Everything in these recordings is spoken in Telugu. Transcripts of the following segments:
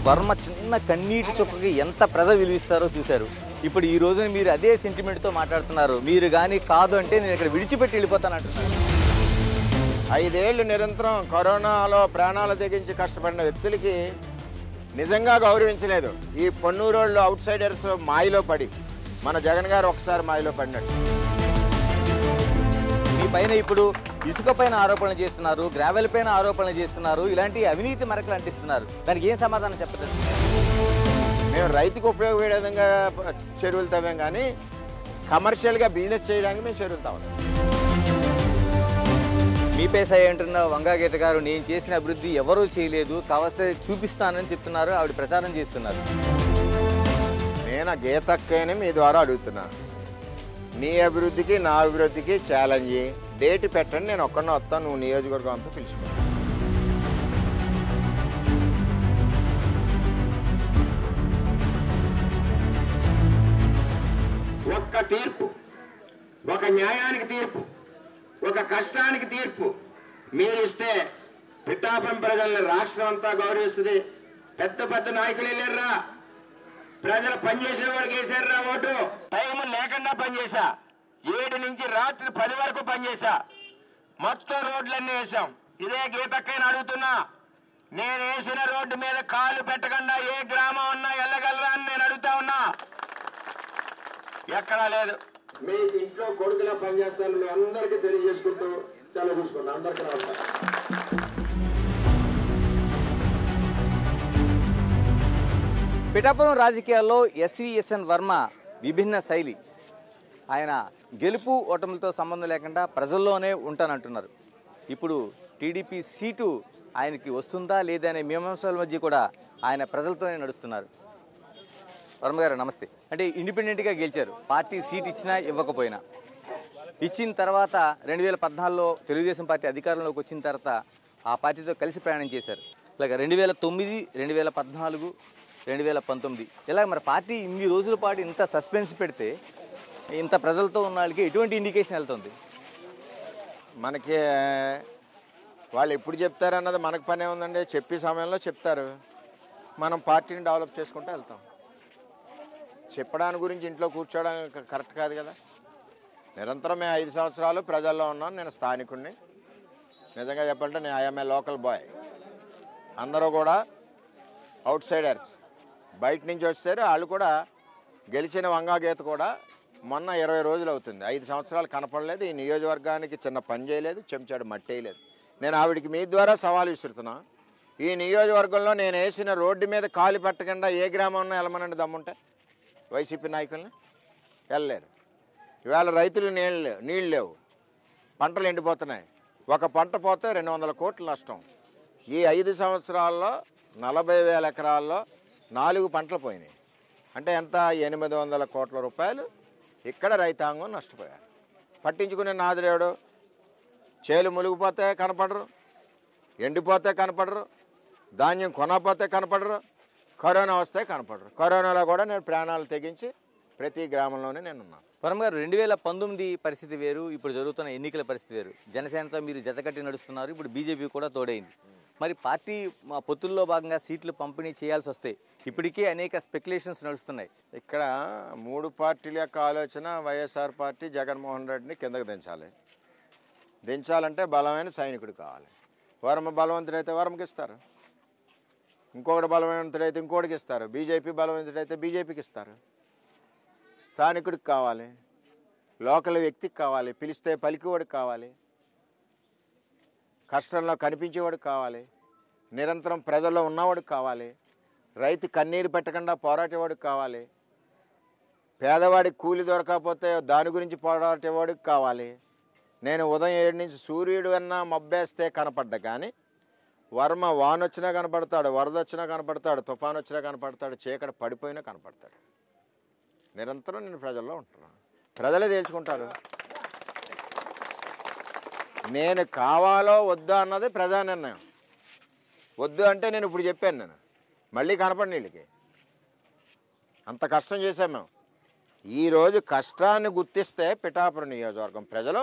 వర్మ చిన్న కన్నీటి చుక్కకి ఎంత ప్రజలు విలువిస్తారో చూశారు ఇప్పుడు ఈ రోజున మీరు అదే సెంటిమెంట్తో మాట్లాడుతున్నారు మీరు కానీ కాదు అంటే నేను ఇక్కడ విడిచిపెట్టి వెళ్ళిపోతాను అంటున్నారు ఐదేళ్లు నిరంతరం కరోనాలో ప్రాణాలు తెగించి కష్టపడిన వ్యక్తులకి నిజంగా గౌరవించలేదు ఈ పొన్నూరోళ్ళు అవుట్ సైడర్స్ మాయలో పడి మన జగన్ గారు ఒకసారి మాయలో పడినట్టు మీ పైన ఇప్పుడు ఇసుక పైన ఆరోపణలు చేస్తున్నారు గ్రావెల్ పైన ఆరోపణలు చేస్తున్నారు ఇలాంటి అవినీతి మరకలు అంటిస్తున్నారు దానికి ఏం సమాధానం చెప్పదు మేము రైతుకు ఉపయోగపడే విధంగా చెరువులు తవ్వాం కానీ కమర్షియల్గా బిజినెస్ చేయడానికి మేము చెరువులు తవ్వం మీ పేసాయి అంటున్న వంగాగీత గారు నేను చేసిన అభివృద్ధి ఎవరూ చేయలేదు కావస్తే చూపిస్తానని చెప్తున్నారు ఆవిడ ప్రచారం చేస్తున్నారు నేను ఆ గీతక్కని మీ ద్వారా అడుగుతున్నా నీ అభివృద్ధికి నా అభివృద్ధికి ఛాలెంజ్ డేట్ పెట్టండి నేను ఒక్కడినే వస్తాను నువ్వు నియోజకవర్గం అంతా పిలుచుకో ఒక్క తీర్పు ఒక న్యాయానికి తీర్పు ఒక కష్టానికి తీర్పు మీరు ఇస్తే పిఠాపురం ప్రజల్ని రాష్ట్రం అంతా గౌరవిస్తుంది పెద్ద పెద్ద నాయకులు వెళ్ళారా ప్రజలు పనిచేసే వాడికి వేసారా ఓటు టైం లేకుండా పనిచేసా ఏడు నుంచి రాత్రి పది వరకు పనిచేసా మొత్తం రోడ్లన్నీ వేసాం ఇదే గీతక్కని అడుగుతున్నా నేను వేసిన రోడ్డు మీద కాలు పెట్టకుండా ఏ గ్రామం ఉన్నా వెళ్ళగలరా అని నేను అడుగుతా ఉన్నా ఎక్కడా లేదు మీకు ఇంట్లో కొడుకులా పనిచేస్తాను మీ అందరికీ తెలియజేసుకుంటూ సెలవు చూసుకోండి అందరికీ నమస్కారం పిఠాపురం రాజకీయాల్లో ఎస్విఎస్ఎన్ వర్మ విభిన్న శైలి ఆయన గెలుపు ఓటములతో సంబంధం లేకుండా ప్రజల్లోనే ఉంటానంటున్నారు ఇప్పుడు టీడీపీ సీటు ఆయనకి వస్తుందా లేదా అనే మీమాంసల మధ్య కూడా ఆయన ప్రజలతోనే నడుస్తున్నారు వర్మ గారు నమస్తే అంటే ఇండిపెండెంట్గా గెలిచారు పార్టీ సీట్ ఇచ్చినా ఇవ్వకపోయినా ఇచ్చిన తర్వాత రెండు వేల పద్నాలుగులో తెలుగుదేశం పార్టీ అధికారంలోకి వచ్చిన తర్వాత ఆ పార్టీతో కలిసి ప్రయాణం చేశారు ఇలాగ రెండు వేల తొమ్మిది రెండు వేల పద్నాలుగు రెండు వేల పంతొమ్మిది ఇలా మరి పార్టీ ఇన్ని రోజుల పాటు ఇంత సస్పెన్స్ పెడితే ఇంత ప్రజలతో ఉన్న వాళ్ళకి ఎటువంటి ఇండికేషన్ వెళ్తుంది మనకి వాళ్ళు ఎప్పుడు చెప్తారన్నది మనకు పనే ఉందండి చెప్పే సమయంలో చెప్తారు మనం పార్టీని డెవలప్ చేసుకుంటూ వెళ్తాం చెప్పడానికి గురించి ఇంట్లో కూర్చోవడం క- కరెక్ట్ కాదు కదా నిరంతరం మేము ఐదు సంవత్సరాలు ప్రజల్లో ఉన్నాను నేను స్థానికుడిని నిజంగా చెప్పాలంటే నేను ఐఎంఏ లోకల్ బాయ్ అందరూ కూడా అవుట్ సైడర్స్ బయట నుంచి వచ్చారు వాళ్ళు కూడా గెలిచిన వంగా గీత కూడా మొన్న ఇరవై రోజులు అవుతుంది ఐదు సంవత్సరాలు కనపడలేదు ఈ నియోజకవర్గానికి చిన్న పని చేయలేదు చెంచాడు మట్టి వేయలేదు నేను ఆవిడికి మీ ద్వారా సవాల్ విసురుతున్నా ఈ నియోజకవర్గంలో నేను వేసిన రోడ్డు మీద కాలు పెట్టకుండా ఏ గ్రామం ఉన్నా వెళ్ళమనండి దమ్ముంటే వైసీపీ నాయకుల్ని వెళ్ళలేరు ఇవాళ రైతులు నీళ్ళు లేవు నీళ్ళు లేవు పంటలు ఎండిపోతున్నాయి ఒక పంట పోతే రెండు వందల కోట్ల నష్టం ఈ ఐదు సంవత్సరాల్లో నలభై వేల ఎకరాల్లో నాలుగు పంటలు పోయినాయి అంటే ఎంత ఎనిమిది వందల కోట్ల రూపాయలు ఇక్కడ రైతాంగం నష్టపోయారు పట్టించుకునే నాదులేడు చేలు మునిగిపోతే కనపడరు ఎండిపోతే కనపడరు ధాన్యం కొనకపోతే కనపడరు కరోనా వస్తే కనపడరు కరోనాలో కూడా నేను ప్రాణాలు తెగించి ప్రతి గ్రామంలోనే నేను ఉన్నాను వర్మ గారు రెండు వేల పంతొమ్మిది పరిస్థితి వేరు ఇప్పుడు జరుగుతున్న ఎన్నికల పరిస్థితి వేరు జనసేనతో మీరు జతకట్టి నడుస్తున్నారు ఇప్పుడు బీజేపీ కూడా తోడైంది మరి పార్టీ మా పొత్తుల్లో భాగంగా సీట్లు పంపిణీ చేయాల్సి వస్తాయి ఇప్పటికే అనేక స్పెక్యులేషన్స్ నడుస్తున్నాయి ఇక్కడ మూడు పార్టీల యొక్క ఆలోచన వైఎస్ఆర్ పార్టీ జగన్మోహన్ రెడ్డిని కిందకు దించాలి దించాలంటే బలమైన సైనికుడు కావాలి వర్మ బలవంతుడైతే వర్మకి ఇస్తారు ఇంకొకటి బలవంతుడైతే ఇంకోటికి ఇస్తారు బీజేపీ బలవంతుడైతే బీజేపీకి ఇస్తారు స్థానికుడికి కావాలి లోకల్ వ్యక్తికి కావాలి పిలిస్తే పలికివాడికి కావాలి కష్టంలో కనిపించేవాడికి కావాలి నిరంతరం ప్రజల్లో ఉన్నవాడికి కావాలి రైతు కన్నీరు పెట్టకుండా పోరాటేవాడికి కావాలి పేదవాడికి కూలి దొరకకపోతే దాని గురించి పోరాటేవాడికి కావాలి నేను ఉదయం ఏడు నుంచి సూర్యుడు అన్నా మబ్బేస్తే కనపడ్డా కానీ వర్మ వానొచ్చినా కనపడతాడు వరద వచ్చినా కనపడతాడు తుఫాన్ వచ్చినా కనపడతాడు చీకటి పడిపోయినా కనపడతాడు నిరంతరం నేను ప్రజల్లో ఉంటున్నాను ప్రజలే తేల్చుకుంటారు నేను కావాలో వద్దా అన్నది ప్రజా నిర్ణయం వద్దు అంటే నేను ఇప్పుడు చెప్పాను నేను మళ్ళీ కనపడి వీళ్ళకి అంత కష్టం చేశాం మేము ఈరోజు కష్టాన్ని గుర్తిస్తే పిఠాపురం నియోజకవర్గం ప్రజలు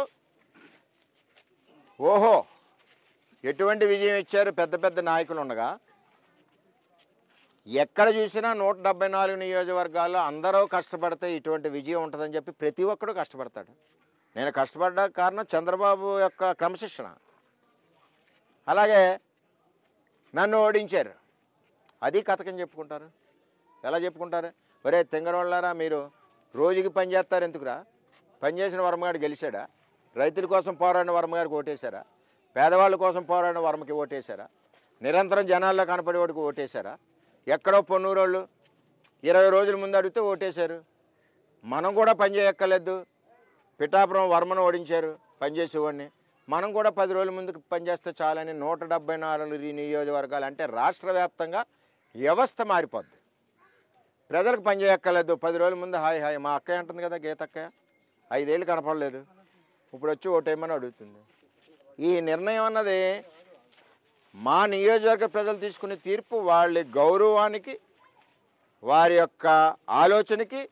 ఓహో ఎటువంటి విజయం ఇచ్చారు పెద్ద పెద్ద నాయకులు ఉండగా ఎక్కడ చూసినా నూట డెబ్బై నాలుగు నియోజకవర్గాల్లో అందరూ కష్టపడితే ఇటువంటి విజయం ఉంటుందని చెప్పి ప్రతి ఒక్కడు కష్టపడతాడు నేను కష్టపడ్డ కారణం చంద్రబాబు యొక్క క్రమశిక్షణ అలాగే నన్ను ఓడించారు అది కథకని చెప్పుకుంటారు ఎలా చెప్పుకుంటారు ఒరే తెంగరోళ్ళారా మీరు రోజుకి పని చేస్తారు ఎందుకురా పని చేసిన వర్మగాడు గెలిచాడా రైతుల కోసం పోరాడిన వర్మగారికి ఓటేశారా పేదవాళ్ళ కోసం పోరాడిన వర్మకి ఓటేశారా నిరంతరం జనాల్లో కనపడేవాడికి ఓటేశారా ఎక్కడో పొన్నూరోళ్ళు ఇరవై రోజుల ముందు అడిగితే ఓటేశారు మనం కూడా పని చేయక్కర్లేదు పిఠాపురం వర్మను ఓడించారు పనిచేసేవాడిని మనం కూడా పది రోజుల ముందుకు పనిచేస్తే చాలని నూట డెబ్బై నాలుగు ఈ నియోజకవర్గాలు అంటే రాష్ట్ర వ్యాప్తంగా వ్యవస్థ మారిపోద్ది ప్రజలకు పని చేయక్కర్లేదు పది రోజుల ముందు హాయ్ హాయ్ మా అక్కయ్య అంటుంది కదా గీత అక్కయ్య ఐదేళ్ళు కనపడలేదు ఇప్పుడు వచ్చి ఓటేయమని అడుగుతుంది ఈ నిర్ణయం అన్నది మా నియోజకవర్గ ప్రజలు తీసుకునే తీర్పు వాళ్ళ గౌరవానికి వారి యొక్క ఆలోచనకి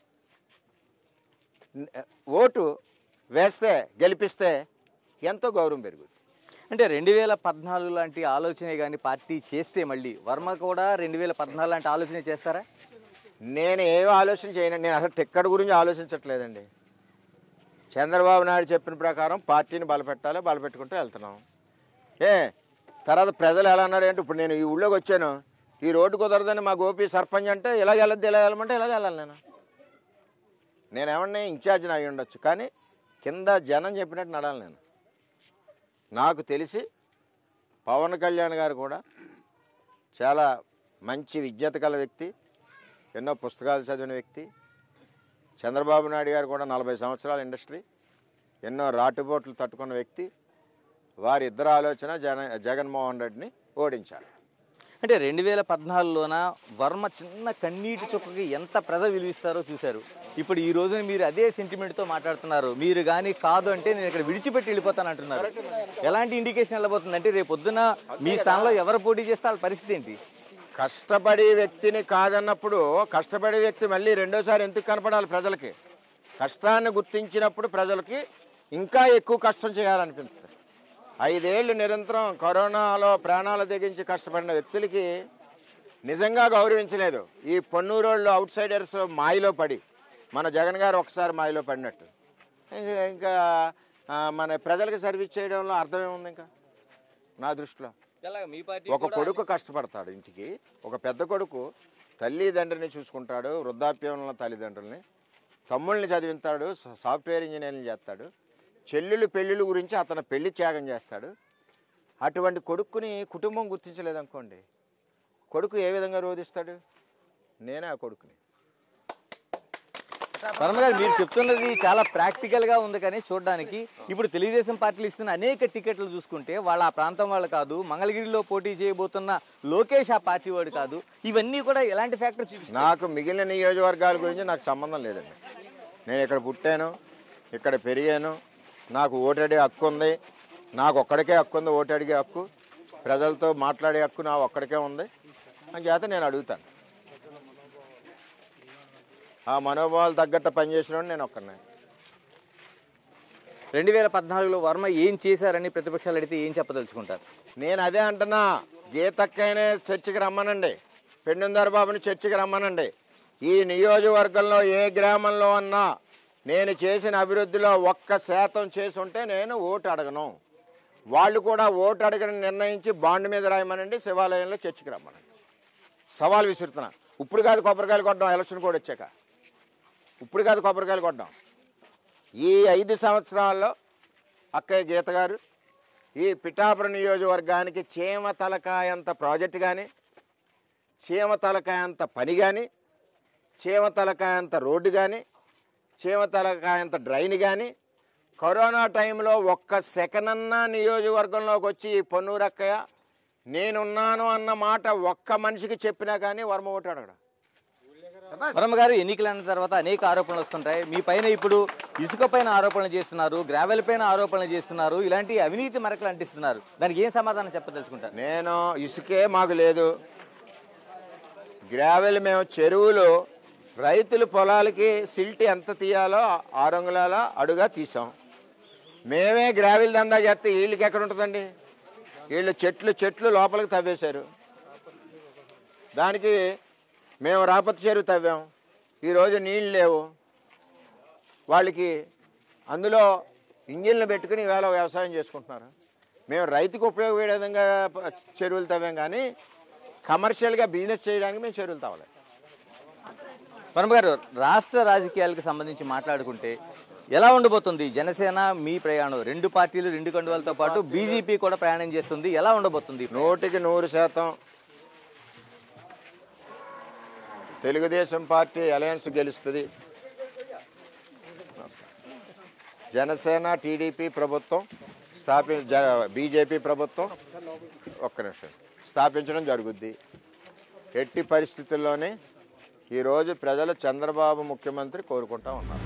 న- ఓటు వేస్తే గెలిపిస్తే ఎంతో గౌరవం పెరుగుతుంది అంటే రెండు వేల పద్నాలుగు లాంటి ఆలోచనే కానీ పార్టీ చేస్తే మళ్ళీ వర్మ కూడా రెండు వేల పద్నాలుగు లాంటి ఆలోచన చేస్తారా నేను ఏం ఆలోచన చేయను నేను అసలు టిక్కెట్ గురించి ఆలోచించట్లేదండి చంద్రబాబు నాయుడు చెప్పిన ప్రకారం పార్టీని బలపెట్టాలి బలపెట్టుకుంటూ వెళ్తున్నాం ఏ తర్వాత ప్రజలు ఎలా అన్నారు అంటే ఇప్పుడు నేను ఈ ఊళ్ళోకి వచ్చాను ఈ రోడ్డు కుదరదని మా గోపి సర్పంచ్ అంటే ఇలా వెళ్ళద్దు ఇలా వెళ్ళమంటే ఇలా వెళ్ళాలి నేను నేనేమన్నా ఇన్ఛార్జ్ అయి ఉండొచ్చు కానీ కింద జనం చెప్పినట్టు నడాలి నేను నాకు తెలిసి పవన్ కళ్యాణ్ గారు కూడా చాలా మంచి విజ్ఞత గల వ్యక్తి ఎన్నో పుస్తకాలు చదివిన వ్యక్తి చంద్రబాబు నాయుడు గారు కూడా నలభై సంవత్సరాల ఇండస్ట్రీ ఎన్నో రాటుబోట్లు తట్టుకున్న వ్యక్తి వారి ఇద్దరు ఆలోచన జన జగన్మోహన్ రెడ్డిని ఓడించారు అంటే రెండు వేల పద్నాలుగులోన వర్మ చిన్న కన్నీటి చుక్కకి ఎంత ప్రజ విలువిస్తారో చూశారు ఇప్పుడు ఈ రోజున మీరు అదే సెంటిమెంట్తో మాట్లాడుతున్నారు మీరు కానీ కాదు అంటే నేను ఇక్కడ విడిచిపెట్టి వెళ్ళిపోతాను అంటున్నారు ఎలాంటి ఇండికేషన్ వెళ్ళబోతుంది అంటే రేపు పొద్దున మీ స్థానంలో ఎవరు పోటీ చేస్తే వాళ్ళ పరిస్థితి ఏంటి కష్టపడే వ్యక్తిని కాదన్నప్పుడు కష్టపడే వ్యక్తి మళ్ళీ రెండోసారి ఎందుకు కనపడాలి ప్రజలకి కష్టాన్ని గుర్తించినప్పుడు ప్రజలకి ఇంకా ఎక్కువ కష్టం చేయాలనిపిస్తుంది ఐదేళ్లు నిరంతరం కరోనాలో ప్రాణాలు తెగించి కష్టపడిన వ్యక్తులకి నిజంగా గౌరవించలేదు ఈ పొన్నూరోళ్ళు అవుట్ సైడర్స్ మాయలో పడి మన జగన్ గారు ఒకసారి మాయలో పడినట్టు ఇంకా ఇంకా ఆ, మన ప్రజలకు సర్వీస్ చేయడంలో అర్థమేముంది ఇంకా నా దృష్టిలో మీ పార్టీ ఒక కొడుకు కష్టపడతాడు ఇంటికి ఒక పెద్ద కొడుకు తల్లిదండ్రిని చూసుకుంటాడు వృద్ధాప్యంలో ఉన్న తల్లిదండ్రుల్ని తమ్ముళ్ళని చదివిస్తాడు స- సాఫ్ట్వేర్ ఇంజనీరింగ్ చేస్తాడు చెల్లెళ్ళు పెళ్ళిళ్ళ గురించి అతను పెళ్లి త్యాగం చేస్తాడు అటువంటి కొడుకుని కుటుంబం గుర్తించలేదనుకోండి కొడుకు ఏ విధంగా రోధిస్తాడు నేనే ఆ కొడుకుని వర్మ గారు మీరు చెప్తున్నది చాలా ప్రాక్టికల్ గా ఉంది కానీ చూడడానికి ఇప్పుడు తెలుగుదేశం పార్టీలు ఇస్తున్న అనేక టికెట్లు చూసుకుంటే వాళ్ళ ఆ ప్రాంతం వాళ్ళు కాదు మంగళగిరిలో పోటీ చేయబోతున్న లోకేష్ ఆ పార్టీ వాడు కాదు ఇవన్నీ కూడా ఎలాంటి ఫ్యాక్టర్ చూపిస్తాయి నాకు మిగిలిన నియోజకవర్గాల గురించి నాకు సంబంధం లేదండి నేను ఇక్కడ పుట్టాను ఇక్కడ పెరిగాను నాకు ఓటడే హక్కు ఉంది నాకు ఒక్కడికే హక్కు ఉంది ఓటు అడిగే హక్కు ప్రజలతో మాట్లాడే హక్కు నా ఒక్కడికే ఉంది అని చేత నేను అడుగుతాను ఆ మనోభావాలు తగ్గట్టు పనిచేసిన నేను ఒక్కడినే రెండు వేల పద్నాలుగులో వర్మ ఏం చేశారని ప్రతిపక్షాలు అడిగితే ఏం చెప్పదలుచుకుంటారు నేను అదే అంటున్నా గీతక్కైనే చర్చికి రమ్మనండి పెండుందర్ బాబుని చర్చికి రమ్మనండి ఈ నియోజకవర్గంలో ఏ గ్రామంలో అన్నా నేను చేసిన అభివృద్ధిలో ఒక్క శాతం చేసి ఉంటే నేను ఓటు అడగను వాళ్ళు కూడా ఓటు అడగని నిర్ణయించి బాండ్ మీద రాయమనండి శివాలయంలో చర్చికి రమ్మనండి సవాల్ విసురుతున్నా ఇప్పుడు కాదు కొబ్బరికాయలు కొట్టడం ఎలక్షన్ కూడా వచ్చాక ఇప్పుడు కాదు కొబ్బరికాయలు కొట్టడం ఈ ఐదు సంవత్సరాల్లో అక్కయ్య గీత గారు ఈ పిఠాపురం నియోజకవర్గానికి చీమ తలకాయంత ప్రాజెక్ట్ కానీ చీమ తలకాయంత పని కానీ చీమ తలకాయంత రోడ్డు కానీ చీమ తలకాయంత డ్రైన్ కానీ కరోనా టైంలో ఒక్క సెకండ్ అన్నా నియోజకవర్గంలోకి వచ్చి ఈ పొన్నూరు అక్కయ్య నేనున్నాను అన్న మాట ఒక్క మనిషికి చెప్పినా కానీ వర్మ ఓటు అడగడం వర్మ గారు ఎన్నికలైన తర్వాత అనేక ఆరోపణలు వస్తుంటాయి మీ పైన ఇప్పుడు ఇసుక పైన ఆరోపణలు చేస్తున్నారు గ్రావెల్ పైన ఆరోపణలు చేస్తున్నారు ఇలాంటి అవినీతి మరకలు అంటిస్తున్నారు దానికి ఏం సమాధానం చెప్పదలుచుకుంటారు నేను ఇసుకే మాకు లేదు గ్రావెల్ మేము చెరువులు రైతుల పొలాలకి సిల్ట్ ఎంత తీయాలో ఆరు అంగుళాల అడుగా తీసాం మేమే గ్రావెల్ దందా చేస్తే వీళ్ళకి ఎక్కడ ఉంటుందండి వీళ్ళు చెట్లు చెట్లు లోపలికి తవ్వేశారు దానికి మేము రాపతి చెరువు తవ్వాం ఈరోజు నీళ్ళు లేవు వాళ్ళకి అందులో ఇంజిన్లు పెట్టుకుని ఈవేళ వ్యవసాయం చేసుకుంటున్నారు మేము రైతుకు ఉపయోగపడే విధంగా ప- చెరువులు తవ్వాం కానీ కమర్షియల్గా బిజినెస్ చేయడానికి మేము చెరువులు తవ్వలేదు వర్మ గారు రాష్ట్ర రాజకీయాలకు సంబంధించి మాట్లాడుకుంటే ఎలా ఉండబోతుంది జనసేన మీ ప్రయాణం రెండు పార్టీలు రెండు కండువాలతో పాటు బీజేపీ కూడా ప్రయాణం చేస్తుంది ఎలా ఉండబోతుంది నూటికి నూరు శాతం తెలుగుదేశం పార్టీ అలయన్స్ గెలుస్తుంది జనసేన టీడీపీ ప్రభుత్వం స్థాపి జ బీజేపీ ప్రభుత్వం ఒక్క నిమిషం స్థాపించడం జరుగుద్ది ఎట్టి పరిస్థితుల్లోనే ఈరోజు ప్రజలు చంద్రబాబు ముఖ్యమంత్రి కోరుకుంటా ఉన్నారు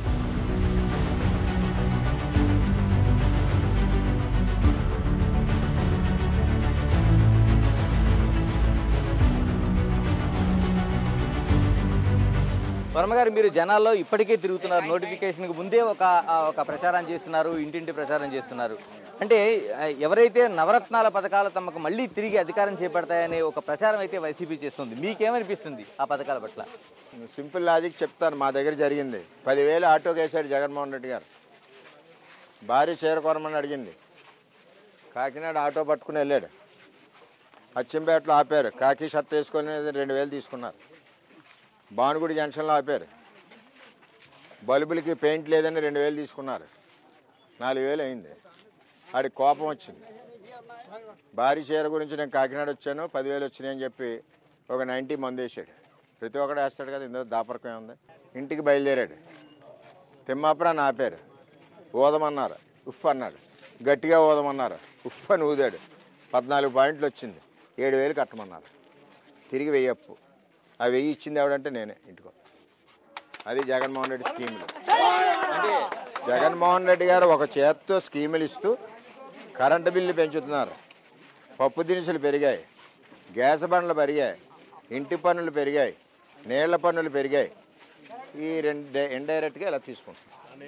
వర్మ గారు మీరు జనాల్లో ఇప్పటికే తిరుగుతున్నారు నోటిఫికేషన్కి ముందే ఒక ఆ, ఒక ప్రచారం చేస్తున్నారు ఇంటింటి ప్రచారం చేస్తున్నారు అంటే ఆ, ఎవరైతే నవరత్నాల పథకాలు తమకు మళ్ళీ తిరిగి అధికారం చేపడతాయనే ఒక ప్రచారం అయితే వైసీపీ చేస్తుంది మీకేమనిపిస్తుంది ఆ పథకాల పట్ల సింపుల్ లాజిక్ చెప్తాను మా దగ్గర జరిగింది పదివేలు ఆటోకి వేసాడు జగన్మోహన్ రెడ్డి గారు భార్య చీర కొనమని అడిగింది కాకినాడ ఆటో పట్టుకుని వెళ్ళాడు అచ్చంపేటలో ఆపారు కాకి షర్ట్ వేసుకొని రెండు వేలు తీసుకున్నారు భానుగుడి జంక్షన్లో ఆపారు బల్బులకి పెయింట్ లేదని రెండు వేలు తీసుకున్నారు నాలుగు వేలు అయింది ఆడికి కోపం వచ్చింది భారీ చీర గురించి నేను కాకినాడ వచ్చాను పదివేలు వచ్చినాయని చెప్పి ఒక నైంటీ మంది వేసాడు ప్రతి ఒక్కడు వేస్తాడు కదా ఇందులో దాపరకం ఏముంది ఇంటికి బయలుదేరాడు తిమ్మాపురాన్ని ఆపారు ఊదమన్నారు ఉఫ్ అన్నాడు గట్టిగా ఊదమన్నారు ఉఫ్ అని ఊదాడు పద్నాలుగు పాయింట్లు వచ్చింది ఏడు వేలు కట్టమన్నారు తిరిగి వెయ్యి అప్పు ఆ వెయ్యి ఇచ్చింది ఎవడంటే నేనే ఇంటికో అది జగన్మోహన్ రెడ్డి స్కీములు జగన్మోహన్ రెడ్డి గారు ఒక చేత్తో స్కీములు ఇస్తూ కరెంటు బిల్లు పెంచుతున్నారు పప్పు దినుసులు పెరిగాయి గ్యాస్ బండ్లు పెరిగాయి ఇంటి పన్నులు పెరిగాయి నీళ్ల పన్నులు పెరిగాయి ఈ రెండు ఇండైరెక్ట్గా ఇలా తీసుకుంటాం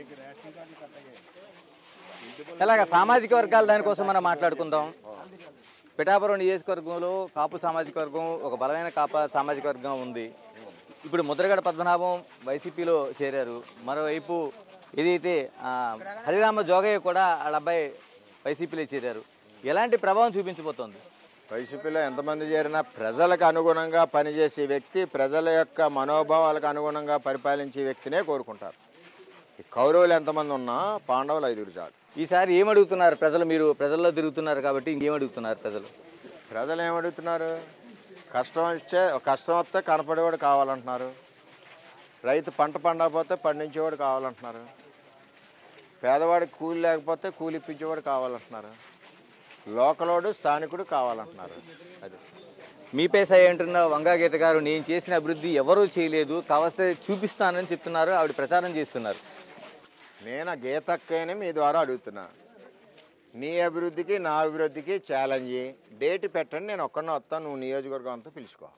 ఇలాగ సామాజిక వర్గాల దానికోసం మనం మాట్లాడుకుందాం పిఠాపురం నియోజకవర్గంలో కాపు సామాజిక వర్గం ఒక బలమైన కాప సామాజిక వర్గం ఉంది ఇప్పుడు ముద్రగడ పద్మనాభం వైసీపీలో చేరారు మరోవైపు ఏదైతే ఆ, హరిరామ జోగయ్య కూడా వాళ్ళ అబ్బాయి వైసీపీలో చేరారు ఎలాంటి ప్రభావం చూపించబోతోంది వైసీపీలో ఎంతమంది చేరినా ప్రజలకు అనుగుణంగా పనిచేసే వ్యక్తి ప్రజల యొక్క మనోభావాలకు అనుగుణంగా పరిపాలించే వ్యక్తినే కోరుకుంటారు ఈ కౌరవులు ఎంతమంది ఉన్నా పాండవులు ఐదుగురు చాలు ఈసారి ఏమడుగుతున్నారు ప్రజలు మీరు ప్రజల్లో తిరుగుతున్నారు కాబట్టి ఇంకేమడుగుతున్నారు ప్రజలు ప్రజలు ఏమడుగుతున్నారు కష్టం వచ్చే కష్టం వస్తే కనపడేవాడు కావాలంటున్నారు రైతు పంట పండకపోతే పండించేవాడు కావాలంటున్నారు పేదవాడికి కూలి లేకపోతే కూలి ఇప్పించేవాడు కావాలంటున్నారు లోకలోడు స్థానికుడు కావాలంటున్నారు అది మీపై సై అంటున్న వంగాగీత గారు నేను చేసిన అభివృద్ధి ఎవరూ చేయలేదు కావస్తే చూపిస్తానని చెప్తున్నారు ఆవిడ ప్రచారం చేస్తున్నారు నేను ఆ గీతక్కని మీ ద్వారా అడుగుతున్నా నీ అభివృద్ధికి నా అభివృద్ధికి ఛాలెంజ్ డేట్ పెట్టండి నేను ఒక్కడిని వస్తాను నువ్వు నియోజకవర్గం అంతా పిలుచుకో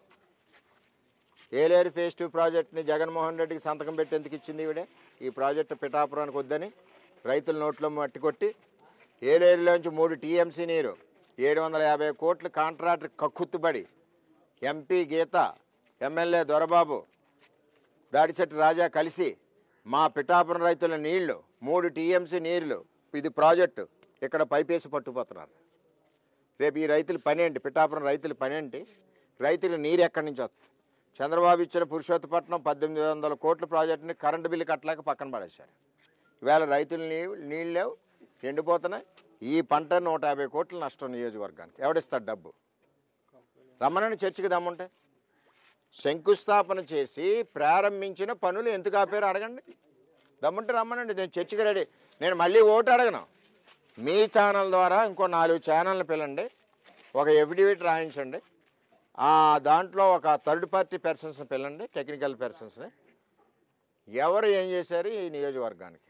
ఏలేరు ఫేజ్ టూ ప్రాజెక్ట్ని జగన్మోహన్ రెడ్డికి సంతకం పెట్టి ఎందుకు ఇచ్చింది ఈవిడే ఈ ప్రాజెక్టు పిఠాపురానికి వద్దని రైతుల నోట్లో మట్టి కొట్టి ఏలేరులోంచి మూడు టీఎంసీ నీరు ఏడు వందల యాభై కోట్ల కాంట్రాక్టర్ కక్కుత్తుబడి ఎంపీ గీత ఎమ్మెల్యే దొరబాబు దాడిశెట్టి రాజా కలిసి మా పిఠాపురం రైతుల నీళ్లు మూడు టీఎంసీ నీళ్లు ఇది ప్రాజెక్టు ఇక్కడ పైపేసి పట్టుకుపోతున్నారు రేపు ఈ రైతుల పని ఏంటి పిఠాపురం రైతుల పని ఏంటి రైతుల నీరు ఎక్కడి నుంచి వస్తుంది చంద్రబాబు ఇచ్చిన పురుషోత్తపట్నం పద్దెనిమిది వందల కోట్ల ప్రాజెక్టుని కరెంటు బిల్లు కట్టలేక పక్కన పడేశారు ఇవాళ రైతులు నీ నీళ్ళు లేవు ఎండిపోతున్నాయి ఈ పంట నూట యాభై కోట్ల నష్టం నియోజకవర్గానికి ఎవడిస్తాడు డబ్బు రమ్మనని చర్చకి దమ్ముంటే శంకుస్థాపన చేసి ప్రారంభించిన పనులు ఎందుకు ఆపారు అడగండి దమ్ముంటే రమ్మనండి నేను చర్చకి రెడీ నేను మళ్ళీ ఓటు అడగను మీ ఛానల్ ద్వారా ఇంకో నాలుగు ఛానల్ని పిలండి ఒక ఎఫిడవిట్ రాయించండి ఆ దాంట్లో ఒక థర్డ్ పార్టీ పర్సన్స్ని పిల్లండి టెక్నికల్ పర్సన్స్ని ఎవరు ఏం చేశారు ఈ నియోజకవర్గానికి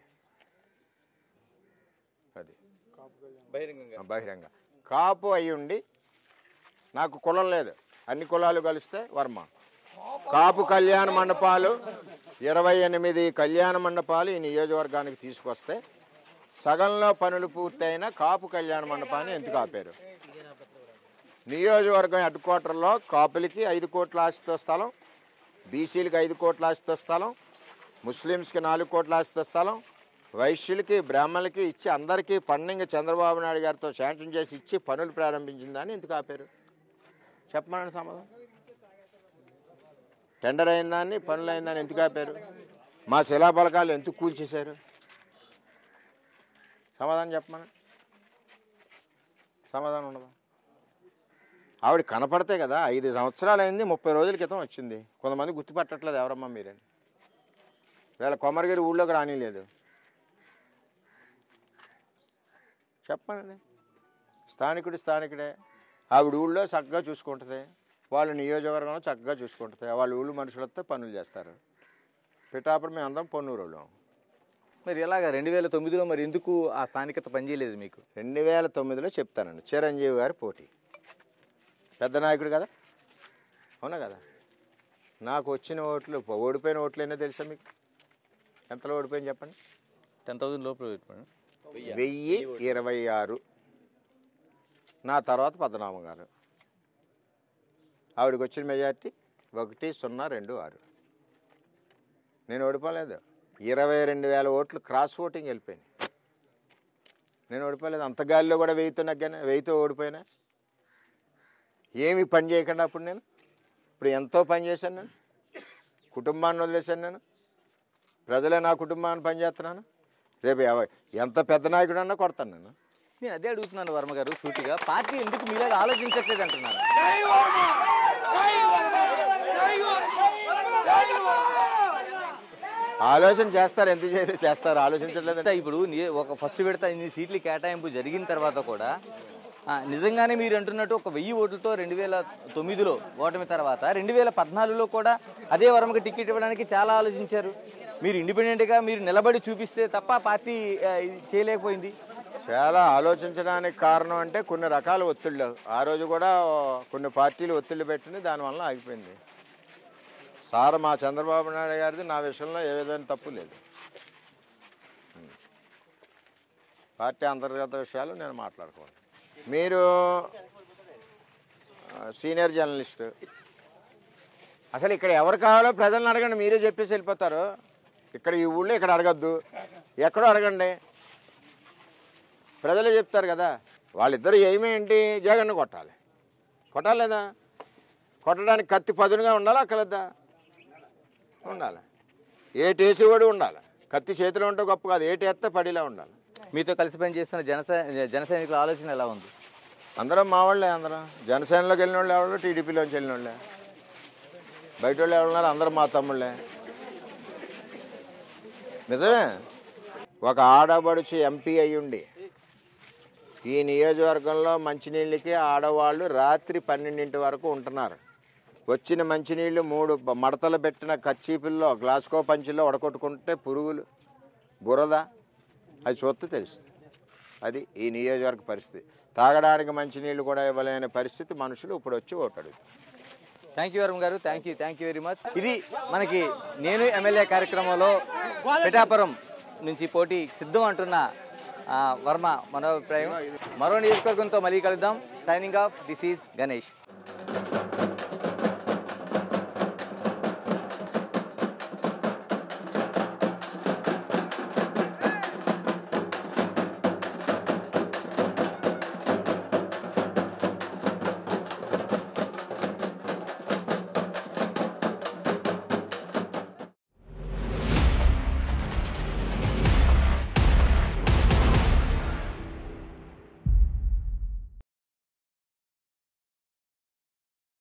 అది బహిరంగంగా బహిరంగ కాపు అయి ఉండి నాకు కులం లేదు అన్ని కులాలు కలిస్తే వర్మ కాపు కళ్యాణ మండపాలు ఇరవై ఎనిమిది కళ్యాణ మండపాలు ఈ నియోజకవర్గానికి తీసుకొస్తే సగంలో పనులు పూర్తయిన కాపు కళ్యాణ మండపాన్ని ఎందుకు ఆపారు నియోజకవర్గం హెడ్ క్వార్టర్లో కాపులకి ఐదు కోట్ల ఆస్తితో స్థలం బీసీలకి ఐదు కోట్ల ఆస్తితో స్థలం ముస్లిమ్స్కి నాలుగు కోట్ల ఆస్తితో స్థలం వైశ్యులకి బ్రాహ్మణులకి ఇచ్చి అందరికీ ఫండింగ్ చంద్రబాబు నాయుడు గారితో శాంక్షన్ చేసి ఇచ్చి పనులు ప్రారంభించిందని ఎందుకు ఆపారు చెప్పమని సమాధానం టెండర్ అయిన దాన్ని పనులు అయిన దాన్ని ఎందుకు ఆపారు మా శిలాపలకాలు ఎందుకు కూల్చేశారు సమాధానం చెప్పమని సమాధానం ఉండదా ఆవిడ కనపడితే కదా ఐదు సంవత్సరాలు అయింది ముప్పై రోజుల క్రితం వచ్చింది కొంతమంది గుర్తుపట్టట్లేదు ఎవరమ్మా మీరని వీళ్ళ కొమరగిరి ఊళ్ళోకి రానిలేదు చెప్పండి స్థానికుడు స్థానికుడే ఆవిడ ఊళ్ళో చక్కగా చూసుకుంటుంది వాళ్ళ నియోజకవర్గంలో చక్కగా చూసుకుంటుంది వాళ్ళ ఊళ్ళో మనుషులు వస్తే పనులు చేస్తారు పిఠాపురం మేము అందరం పొన్నూరు వాళ్ళం మరి ఎలాగ రెండు వేల తొమ్మిదిలో మరి ఎందుకు ఆ స్థానికత పనిచేయలేదు మీకు రెండు వేల తొమ్మిదిలో చెప్తానండి చిరంజీవి గారి పోటీ పెద్ద నాయకుడు కదా అవునా కదా నాకు వచ్చిన ఓట్లు ఓడిపోయిన ఓట్లు ఎన్నో తెలుసా మీకు ఎంతలో ఓడిపోయింది చెప్పండి టెన్ థౌసండ్ లోపల పెట్టుకోండి వెయ్యి ఇరవై ఆరు నా తర్వాత పద్మనాభం గారు ఆవిడకి వచ్చిన మెజార్టీ ఒకటి సున్నా రెండు ఆరు నేను ఓడిపోలేదు ఇరవై రెండు వేల ఓట్లు క్రాస్ ఓటింగ్ వెళ్ళిపోయినాయి నేను ఓడిపోలేదు అంత గాలిలో కూడా వెయ్యితో నగ్గాను వెయ్యితో ఓడిపోయినా ఏమి పని చేయకుండా అప్పుడు నేను ఇప్పుడు ఎంతో పని చేశాను నేను కుటుంబాన్ని వదిలేశాను నేను ప్రజలే నా కుటుంబాన్ని పనిచేస్తున్నాను రేపు ఎవ- ఎంత పెద్ద నాయకుడు అన్నా కొడతాను నేను నేను అదే అడుగుతున్నాను వర్మ గారు సూటిగా పార్టీ ఎందుకు మీలాగా ఆలోచించట్లేదు అంటున్నాను ఆలోచన చేస్తారు ఎందుకు చేసి చేస్తారు ఆలోచించట్లేదు అంతా ఇప్పుడు ని- ఒక ఫస్ట్ విడత ఇన్ని సీట్ల కేటాయింపు జరిగిన తర్వాత కూడా ఆ, నిజంగానే మీరు అంటున్నట్టు ఒక వెయ్యి ఓట్లతో రెండు వేల తొమ్మిదిలో ఓటమి తర్వాత రెండు వేల పద్నాలుగులో కూడా అదే వర్మకి టికెట్ ఇవ్వడానికి చాలా ఆలోచించారు మీరు ఇండిపెండెంట్గా మీరు నిలబడి చూపిస్తే తప్ప పార్టీ ఆ, ఇది చేయలేకపోయింది చాలా ఆలోచించడానికి కారణం అంటే కొన్ని రకాల ఒత్తిళ్ళు ఆ రోజు కూడా కొన్ని పార్టీలు ఒత్తిళ్ళు పెట్టింది దానివల్ల ఆగిపోయింది సార్ మా చంద్రబాబు నాయుడు గారిది నా విషయంలో ఏ విధమైన తప్పు లేదు పార్టీ అంతర్గత విషయాలు నేను మాట్లాడుకోవాలి మీరు ఆ, సీనియర్ జర్నలిస్ట్ అసలు ఇక్కడ ఎవరు కావాలో ప్రజలను అడగండి మీరే చెప్పేసి వెళ్ళిపోతారు ఇక్కడ ఈ ఊళ్ళో ఇక్కడ అడగద్దు ఎక్కడో అడగండి ప్రజలే చెప్తారు కదా వాళ్ళిద్దరు ఏమీ ఏంటి జగన్ను కొట్టాలి కొట్టాలి లేదా కొట్టడానికి కత్తి పదునుగా ఉండాలా అక్కలద్దా ఉండాలి ఏటి వేసేవాడు ఉండాలి కత్తి చేతిలో ఉంటే గొప్ప కాదు ఏటి ఎత్తే పడిలా ఉండాలి మీతో కలిసి పనిచేస్తున్న జనసై జన సైనికుల ఆలోచన ఎలా ఉంది అందరం మా వాళ్ళే అందరం జనసేనలోకి వెళ్ళిన వాళ్ళు ఎవరు టీడీపీలోంచి వెళ్ళిన వాళ్ళే బయట వాళ్ళు ఎవరున్నారు అందరూ మా తమ్ముళ్ళే నిజమే ఒక ఆడబడుచు ఎంపీ అయ్యుండి ఈ నియోజకవర్గంలో మంచినీళ్ళకి ఆడవాళ్ళు రాత్రి పన్నెండింటి వరకు ఉంటున్నారు వచ్చిన మంచినీళ్ళు మూడు బ- మడతలు పెట్టిన కచ్చీపుల్లో గ్లాస్కో పంచిలో ఉడకొట్టుకుంటే పురుగులు బురద అది చూస్తే తెలుస్తుంది అది ఈ నియోజకవర్గ పరిస్థితి తాగడానికి మంచినీళ్ళు కూడా ఇవ్వలేని పరిస్థితి మనుషులు ఇప్పుడు వచ్చి ఓటు అడుగుతారు thank you Varma garu thank you thank you very much ఇది మనకి నేను ఎమ్మెల్యే కార్యక్రమంలో పిఠాపురం నుంచి పోటీ సిద్ధం అంటున్న ఆ, వర్మ మనోభిప్రాయం మరో నియోజకవర్గంతో మళ్ళీ కలుద్దాం signing off this is Ganesh